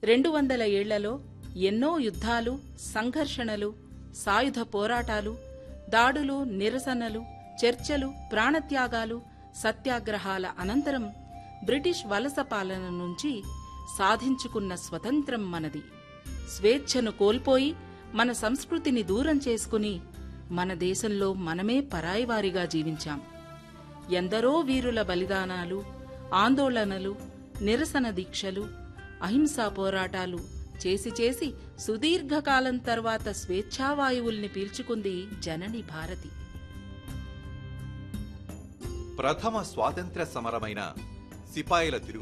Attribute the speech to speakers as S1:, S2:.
S1: రెండు వందల ఏళ్లలో ఎన్నో యుద్ధాలు సంఘర్షణలు సాయుధ పోరాటాలు దాడులు నిరసనలు చర్చలు ప్రాణత్యాగాలు సత్యాగ్రహాల అనంతరం బ్రిటిష్ వలస పాలన నుంచి సాధించుకున్న స్వతంత్రం మనది స్వేచ్ఛను కోల్పోయి మన సంస్కృతిని దూరం చేసుకుని మన దేశంలో మనమే పరాయివారిగా జీవించాం ఎందరో వీరుల బలిదానాలు ఆందోళనలు నిరసన దీక్షలు అహింసా పోరాటాలు చేసి చేసి సుదీర్ఘకాలం తర్వాత స్వేచ్ఛావాయువుల్ని పీల్చుకుంది జనని భారతి
S2: ప్రథమ స్వాతంత్ర్య సమరమైన సిపాయిల తిరుగు